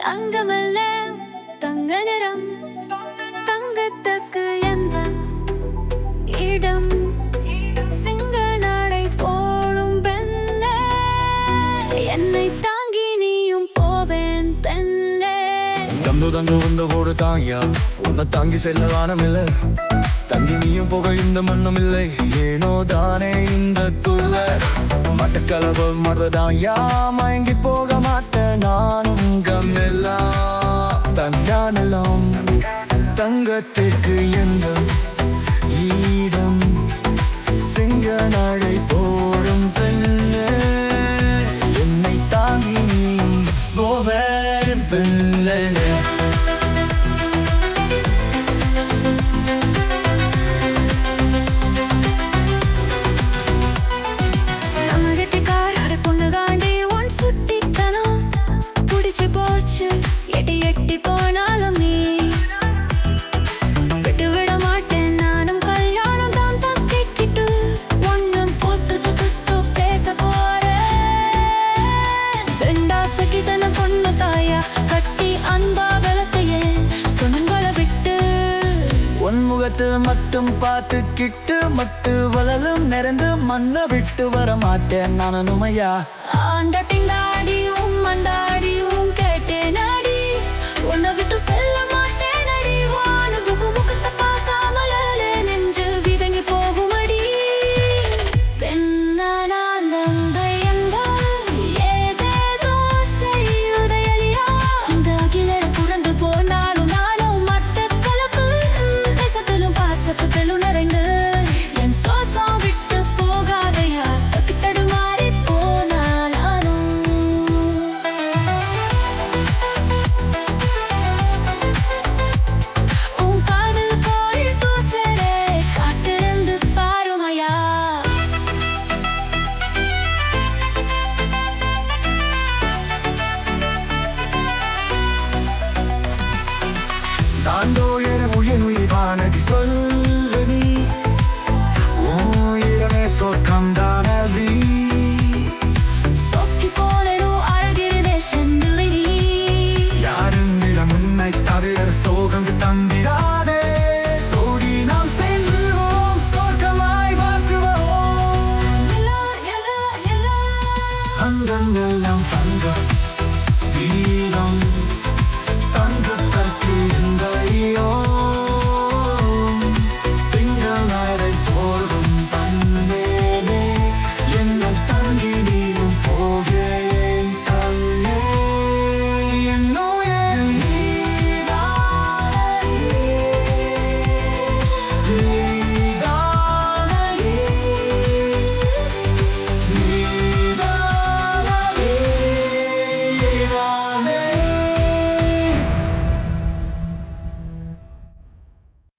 தங்கமல்ல தங்க நிறம் தங்கத்துக்கு எந்த இடம் சிங்க நடை போடும் பெண்ணே என்னை தாங்கி நீயும் போவேன் பெண்ணே தந்து தந்து வந்த ஒரு தாங்கியா உன்னை தாங்கி செல்ல வானமில்லை தங்கி நீயும் போக இந்த மண்ணும் இல்லை ஏனோ தானே இந்த துள்ள மட்டக்களவு மறதாயா மயங்கி போக மாட்டேன் நானும் கம்மெல்லாம் தந்தானெல்லாம் தங்கத்திற்கு எந்த ஈடம் சிங்க நடை போடும் பெண்ணே என்னை தாங்கி நீயும் போவேன் பெண்ணே நம்ம கெட்டிக்கார பொண்ணு காண்டி உன் சுட்டித்தனம் புடிச்சு போச்சு எட்டி எட்டி போனாலும் நீ விட்டு விட மாட்டேன் நானும் கல்யாணம் தான் தக்கிக்கிட்டு ஒன்னும் போட்டு துட்டு பேச போறேன் ரெண்டா சகிதன பொண்ணு தாயா கட்டி அன்பா வளர்த்தையே சொன்னங்களை விட்டு உன் முகத்தை மட்டும் பார்த்துக்கிட்டு மட்டு வளலும் நிறைந்து மண்ணை விட்டு வர மாட்டேன் நான் அனுமையா ஆண்டாட்டிங்காடியும் மண்டாடியும் கேட்டேன் அடி உன்னை விட்டு செல்ல மாட்டேன் அடி வான புகு முகத்தை பார்க்காமலே நெஞ்சு விதங்கி போகும் அடி பெண்ணானான் தந்தை என்றால் ஏதேதோ செய்யுதையலியா இந்த அகில புரண்டு போனாலும் நானும் மட்ட கலப்பு தேசத்திலும் பாசத்திலும் நிறைந்து என் சோசம் விட்டு போகாதையா தப்பி தடுமாறி போனாலும் உன் காதல் போல் தூசரே காத்திருந்து பாருமையா தாண்டோ என உயிர் உயிர்வானது சொல்லு நீ உயிரமே சொர்க்கம் தானதி சொக்கி போனரும் அழகிருதே செந்திலினி யாரும் இடம் உன்னை தவிர சோகம் தந்திராதே சோடி நாம் செல்வோம் சொர்க்கமாய் வாழ்த்துவோம் எல்லா எல்லா எல்லா அங்கமெல்லாம் தங்கம்